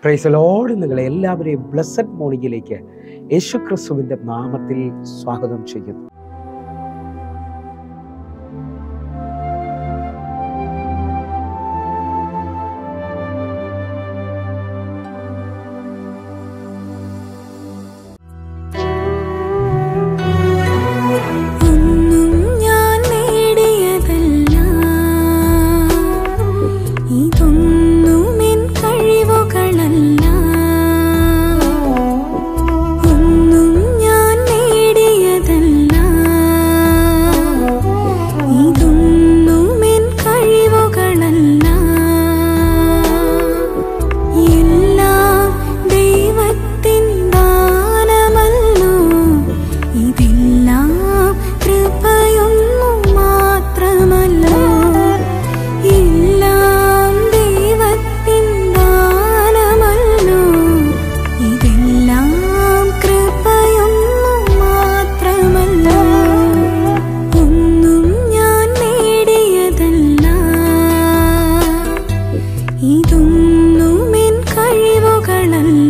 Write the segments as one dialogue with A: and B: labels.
A: പ്രൈസലോട് നിങ്ങളെ എല്ലാവരെയും ബ്ലസ്സഡ് മോർണിംഗിലേക്ക് യേശു ക്രിസ്തുവിൻ്റെ നാമത്തിൽ സ്വാഗതം ചെയ്യുന്നു
B: ഒന്നും ഞാൻ നേടിയതല്ല ഇതൊന്നും എൻ കഴിവുകളല്ല ഒന്നും ഞാൻ നേടിയതല്ല ഇതൊന്നും എൻ കഴിവുകളല്ല എല്ലാം ദൈവത്തിൻ ദാനമല്ലോ ഇതെല്ലാം കൃപയൊന്നു മാത്രമല്ലോ എല്ലാം ദൈവത്തിൻ ദാനമല്ലോ ഇതെല്ലാം കൃപയൊന്നു മാത്രമല്ലോ ഒന്നും ഞാൻ നേടിയതല്ല ഇതൊന്നും എൻ കഴിവുകളല്ല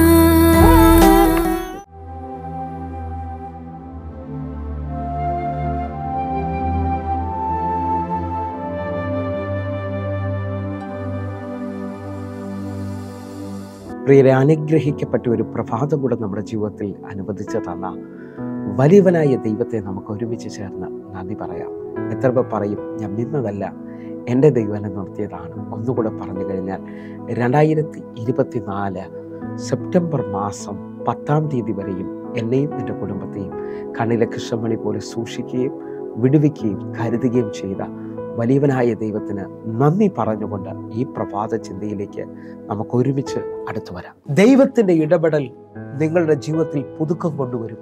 A: പ്രിയരെ അനുഗ്രഹിക്കപ്പെട്ട ഒരു പ്രഭാതം കൂടെ നമ്മുടെ ജീവിതത്തിൽ അനുവദിച്ചു തന്ന വലിയവനായ ദൈവത്തെ നമുക്ക് ഒരുമിച്ച് ചേർന്ന് നന്ദി പറയാം എത്ര പേർ പറയും ഞാൻ നിന്നതല്ല എൻ്റെ ദൈവം എന്നെ നിർത്തിയതാണ് ഒന്നുകൂടെ പറഞ്ഞു കഴിഞ്ഞാൽ രണ്ടായിരത്തി ഇരുപത്തി നാല് സെപ്റ്റംബർ മാസം പത്താം തീയതി വരെയും എന്നെയും എൻ്റെ കുടുംബത്തെയും കണ്ണിലെ കൃഷ്ണമണി പോലെ സൂക്ഷിക്കുകയും വിടുവിക്കുകയും കരുതുകയും ചെയ്ത വലിയവനായ ദൈവത്തിന് നന്ദി പറഞ്ഞുകൊണ്ട് ഈ പ്രഭാത ചിന്തയിലേക്ക് നമുക്ക് ഒരുമിച്ച് അടുത്തു വരാം ദൈവത്തിന്റെ ഇടപെടൽ നിങ്ങളുടെ ജീവിതത്തിൽ പുതുക്കം കൊണ്ടുവരും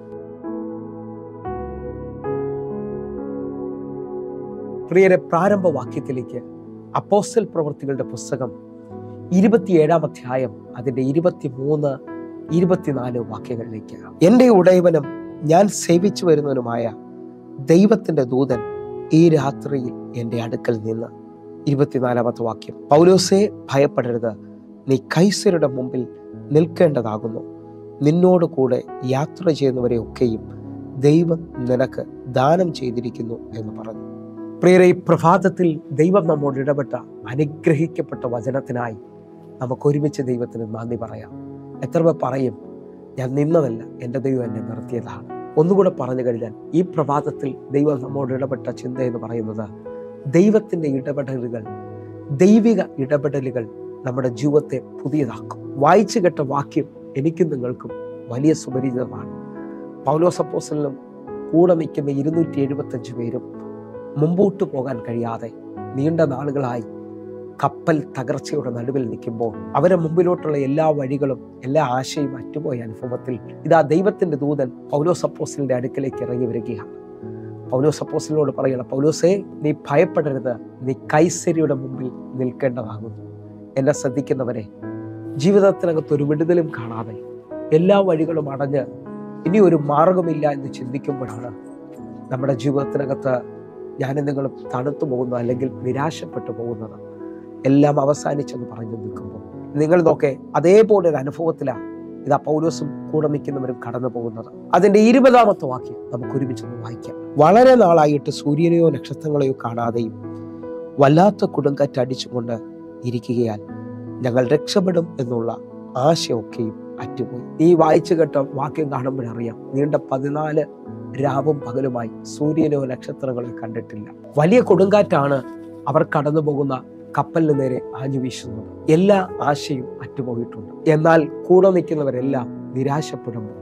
A: പ്രിയരെ പ്രാരംഭ വാക്യത്തിലേക്ക് അപ്പോസ്റ്റൽ പ്രവൃത്തികളുടെ പുസ്തകം ഇരുപത്തിയേഴാം അധ്യായം അതിന്റെ ഇരുപത്തിമൂന്ന് ഇരുപത്തിനാല് വാക്യങ്ങളിലേക്ക് എൻ്റെ ഉടയവനും ഞാൻ സേവിച്ചു വരുന്നവനുമായ ദൈവത്തിന്റെ ദൂതൻ ഈ രാത്രിയിൽ എൻ്റെ അടുക്കൽ നിന്ന് ഇരുപത്തിനാലാമത്തെ വാക്യം പൗലോസെ ഭയപ്പെടരുത് നീ കൈസരുടെ മുമ്പിൽ നിൽക്കേണ്ടതാകുന്നു നിന്നോട് കൂടെ യാത്ര ചെയ്യുന്നവരെ ഒക്കെയും ദൈവം നിനക്ക് ദാനം ചെയ്തിരിക്കുന്നു എന്ന് പറഞ്ഞു പ്രിയരെ ഈ പ്രഭാതത്തിൽ ദൈവം നമ്മോട് ഇടപെട്ട അനുഗ്രഹിക്കപ്പെട്ട വചനത്തിനായി നമുക്ക് ഒരുമിച്ച് ദൈവത്തിന് നന്ദി പറയാം എത്ര പേർ പറയും ഞാൻ നിന്നതല്ല എൻ്റെ ദൈവം എന്നെ നിർത്തിയതാണ് ഒന്നുകൂടെ പറഞ്ഞു കഴിഞ്ഞാൽ ഈ പ്രഭാതത്തിൽ ദൈവം നമ്മോട് ഇടപെട്ട ചിന്ത എന്ന് പറയുന്നത് ദൈവത്തിൻ്റെ ഇടപെടലുകൾ ദൈവിക ഇടപെടലുകൾ നമ്മുടെ ജീവിതത്തെ പുതിയതാക്കും വായിച്ചു കേട്ട വാക്യം എനിക്കും നിങ്ങൾക്കും വലിയ സുപരിചിതമാണ് പൗലോസപ്പോസലിനും കൂടെ നിൽക്കുന്ന ഇരുന്നൂറ്റി എഴുപത്തഞ്ച് പേരും മുമ്പോട്ട് പോകാൻ കഴിയാതെ നീണ്ട നാളുകളായി കപ്പൽ തകർച്ചയുടെ നടുവിൽ നിൽക്കുമ്പോൾ അവരെ മുമ്പിലോട്ടുള്ള എല്ലാ വഴികളും എല്ലാ ആശയും അറ്റുപോയ അനുഭവത്തിൽ ഇതാ ദൈവത്തിന്റെ ദൂതൻ പൗലോസ് അപ്പോസലിന്റെ അടുക്കലേക്ക് ഇറങ്ങി വരികയാണ് പൗലോസ് അപ്പോസലിനോട് പറയണം പൗലോസേ നീ ഭയപ്പെടരുത് നീ കൈസരിയുടെ മുമ്പിൽ നിൽക്കേണ്ടതാകുന്നു എന്നെ ശ്രദ്ധിക്കുന്നവരെ ജീവിതത്തിനകത്ത് ഒരു വിടുതലും കാണാതെ എല്ലാ വഴികളും അടഞ്ഞ് ഇനി ഒരു മാർഗമില്ല എന്ന് ചിന്തിക്കുമ്പോഴാണ് നമ്മുടെ ജീവിതത്തിനകത്ത് ഞാനും നിങ്ങളും തണുത്തു പോകുന്നത് അല്ലെങ്കിൽ നിരാശപ്പെട്ടു പോകുന്നത് എല്ലാം അവസാനിച്ചെന്ന് പറഞ്ഞു നിൽക്കുമ്പോൾ നിങ്ങൾ നോക്കെ അതേപോലെ ഒരു അനുഭവത്തിലാണ് ഇതാ പൗലോസും കൂടെ നിൽക്കുന്നവരും കടന്നു പോകുന്നത് അതിന്റെ ഇരുപതാമത്തെ വാക്യം നമുക്ക് ഒരുമിച്ചൊന്ന് വായിക്കാം വളരെ നാളായിട്ട് സൂര്യനെയോ നക്ഷത്രങ്ങളെയോ കാണാതെയും വല്ലാത്ത കൊടുങ്കാറ്റ് അടിച്ചുകൊണ്ട് ഇരിക്കുകയാൽ ഞങ്ങൾ രക്ഷപ്പെടും എന്നുള്ള ആശയൊക്കെയും അറ്റുപോയി ഈ വായിച്ചു കേട്ട വാക്യം കാണുമ്പോഴറിയാം നീണ്ട പതിനാല് രാവും പകലുമായി സൂര്യനോ നക്ഷത്രങ്ങളോ കണ്ടിട്ടില്ല വലിയ കൊടുങ്കാറ്റാണ് അവർ കടന്നു പോകുന്ന കപ്പലിന് നേരെ ആഞ്ഞു വീശുന്നത് എല്ലാ ആശയും അറ്റുപോയിട്ടുണ്ട് എന്നാൽ കൂടെ നിൽക്കുന്നവരെല്ലാം നിരാശപ്പെടുമ്പോൾ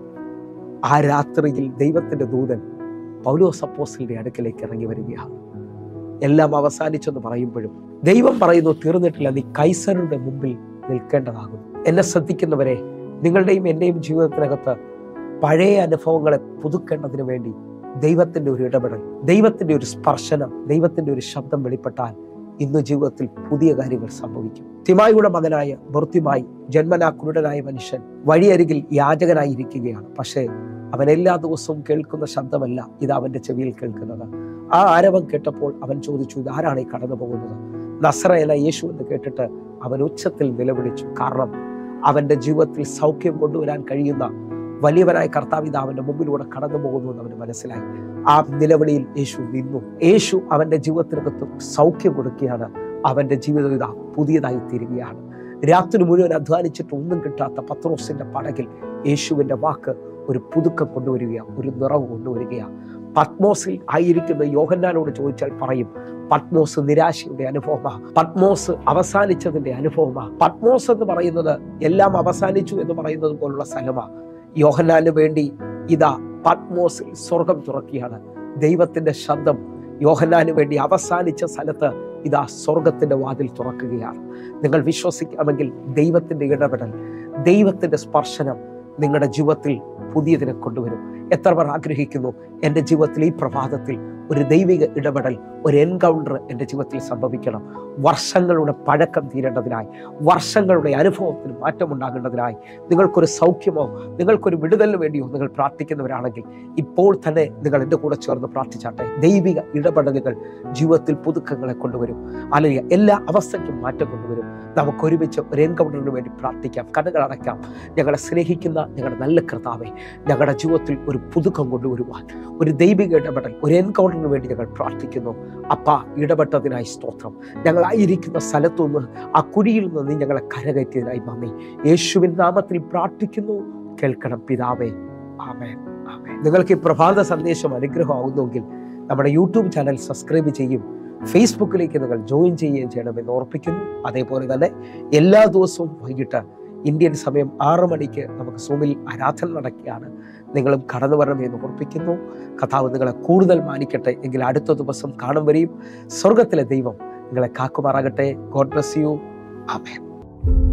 A: ആ രാത്രിയിൽ ദൈവത്തിന്റെ ദൂതൻ പൗലോസ് അപ്പോസ്റ്റലിന്റെ അടുക്കലേക്ക് ഇറങ്ങി വരികയാണ് എല്ലാം അവസാനിച്ചെന്ന് പറയുമ്പോഴും ദൈവം പറയുന്നു തീർന്നിട്ടില്ല നീ കൈസരുടെ മുമ്പിൽ നിൽക്കേണ്ടതാകുന്നു എന്നെ ശ്രദ്ധിക്കുന്നവരെ നിങ്ങളുടെയും എൻ്റെയും ജീവിതത്തിനകത്ത് പഴയ അനുഭവങ്ങളെ പുതുക്കേണ്ടതിന് വേണ്ടി ദൈവത്തിന്റെ ഒരു ഇടപെടൽ ദൈവത്തിന്റെ ഒരു സ്പർശനം ദൈവത്തിന്റെ ഒരു ശബ്ദം വെളിപ്പെട്ടാൽ ഇന്ന് ജീവിതത്തിൽ പുതിയ കാര്യങ്ങൾ സംഭവിക്കും തിമായിയുടെ മകനായ ബർത്തിമായി ജന്മനാ കുരുടനായ മനുഷ്യൻ വഴിയരികിൽ യാചകനായി ഇരിക്കുകയാണ് പക്ഷേ അവൻ എല്ലാ ദിവസവും കേൾക്കുന്ന ശബ്ദമല്ല ഇത് അവന്റെ ചെവിയിൽ കേൾക്കുന്നത് ആ ആരവം കേട്ടപ്പോൾ അവൻ ചോദിച്ചു ഇത് ആരാണ് ഈ കടന്നു പോകുന്നത് നസ്രയന യേശു എന്ന് കേട്ടിട്ട് അവൻ ഉച്ചത്തിൽ നിലവിളിച്ചു കാരണം അവൻ്റെ ജീവിതത്തിൽ സൗഖ്യം കൊണ്ടുവരാൻ കഴിയുന്ന വലിയവനായ കർത്താവ് ഇതാ അവൻ്റെ മുമ്പിലൂടെ കടന്നു പോകുന്നു എന്ന് അവന് മനസ്സിലായി ആ നിലവിളിയിൽ യേശു നിന്നു യേശു അവൻ്റെ ജീവിതത്തിനകത്ത് സൗഖ്യം കൊടുക്കുകയാണ് അവൻ്റെ ജീവിതം ഇതാ പുതിയതായി തീരുകയാണ് രാത്രി മുഴുവൻ അധ്വാനിച്ചിട്ട് ഒന്നും കിട്ടാത്ത പത്രോസിന്റെ പടകിൽ യേശുവിന്റെ വാക്ക് ഒരു പുതുക്കം കൊണ്ടുവരികയാണ് ഒരു നിറവ് കൊണ്ടുവരികയാണ് പത്മോസിൽ ആയിരിക്കുന്ന യോഹന്നാനോട് ചോദിച്ചാൽ പറയും പത്മോസ് നിരാശയുടെ അനുഭവമാണ് പത്മോസ് അവസാനിച്ചതിന്റെ അനുഭവമാണ് പത്മോസ് എന്ന് പറയുന്നത് എല്ലാം അവസാനിച്ചു എന്ന് പറയുന്നത് പോലുള്ള സ്ഥലമാണ് യോഹന്നാന് വേണ്ടി ഇതാ പത്മോസിൽ സ്വർഗം തുറക്കുകയാണ് ദൈവത്തിന്റെ ശബ്ദം യോഹന്നാന് വേണ്ടി അവസാനിച്ച സ്ഥലത്ത് ഇതാ സ്വർഗത്തിന്റെ വാതിൽ തുറക്കുകയാണ് നിങ്ങൾ വിശ്വസിക്കാമെങ്കിൽ ദൈവത്തിന്റെ ഇടപെടൽ ദൈവത്തിന്റെ സ്പർശനം നിങ്ങളുടെ ജീവിതത്തിൽ പുതിയതിനെ കൊണ്ടുവരും എത്ര പേർ ആഗ്രഹിക്കുന്നു എൻ്റെ ജീവിതത്തിൽ ഈ പ്രഭാതത്തിൽ ഒരു ദൈവിക ഇടപെടൽ ഒരു എൻകൗണ്ടർ എൻ്റെ ജീവിതത്തിൽ സംഭവിക്കണം വർഷങ്ങളുടെ പഴക്കം തീരേണ്ടതിനായി വർഷങ്ങളുടെ അനുഭവത്തിന് മാറ്റമുണ്ടാകേണ്ടതിനായി നിങ്ങൾക്കൊരു സൗഖ്യമോ നിങ്ങൾക്കൊരു വിടുതലിന് വേണ്ടിയോ നിങ്ങൾ പ്രാർത്ഥിക്കുന്നവരാണെങ്കിൽ ഇപ്പോൾ തന്നെ നിങ്ങൾ എൻ്റെ കൂടെ ചേർന്ന് പ്രാർത്ഥിച്ചാട്ടെ ദൈവിക ഇടപെടലുകൾ ജീവിതത്തിൽ പുതുക്കങ്ങളെ കൊണ്ടുവരും അല്ലെങ്കിൽ എല്ലാ അവസ്ഥയ്ക്കും മാറ്റം കൊണ്ടുവരും നമുക്ക് ഒരുമിച്ച് ഒരു എൻകൗണ്ടറിന് വേണ്ടി പ്രാർത്ഥിക്കാം കണ്ണുകൾ അടയ്ക്കാം ഞങ്ങളെ സ്നേഹിക്കുന്ന ഞങ്ങളുടെ നല്ല കർത്താവെ ഞങ്ങളുടെ ജീവിതത്തിൽ ഒരു പുതുക്കം കൊണ്ടുവരുവാൻ ഒരു ദൈവിക ഇടപെടൽ ഒരു എൻകൗണ്ടറിന് വേണ്ടി ഞങ്ങൾ പ്രാർത്ഥിക്കുന്നു അപ്പ ഇടപെട്ടതിനായി സ്തോത്രം ഞങ്ങളായിരിക്കുന്ന സ്ഥലത്തുനിന്ന് ആ കുഴിയിൽ നിന്ന് നീ ഞങ്ങളെ കരകയറ്റിയതിനായി നന്ദി യേശുവിൻ നാമത്തിൽ പ്രാർത്ഥിക്കുന്നു കേൾക്കണം പിതാവേ ആമേൻ ആമേൻ നിങ്ങൾക്ക് ഈ പ്രഭാത സന്ദേശം അനുഗ്രഹമാകുന്നുവെങ്കിൽ നമ്മുടെ യൂട്യൂബ് ചാനൽ സബ്സ്ക്രൈബ് ചെയ്യും ഫേസ്ബുക്കിലേക്ക് നിങ്ങൾ ജോയിൻ ചെയ്യുകയും ചെയ്യണമെന്ന് ഓർപ്പിക്കുന്നു അതേപോലെ തന്നെ എല്ലാ ദിവസവും വൈകിട്ട് ഇന്ത്യൻ സമയം ആറു മണിക്ക് നമുക്ക് സൂമിൽ ആരാധന നടക്കുകയാണ് നിങ്ങളും കടന്നു വരണമെന്ന് ഓർപ്പിക്കുന്നു കഥാവ് നിങ്ങളെ കൂടുതൽ മാനിക്കട്ടെ എങ്കിൽ അടുത്ത ദിവസം കാണും വരെയും സ്വർഗത്തിലെ ദൈവം നിങ്ങളെ കാക്കുമാറാകട്ടെ ഗോഡ് ബ്ലസ് യു ആമേൻ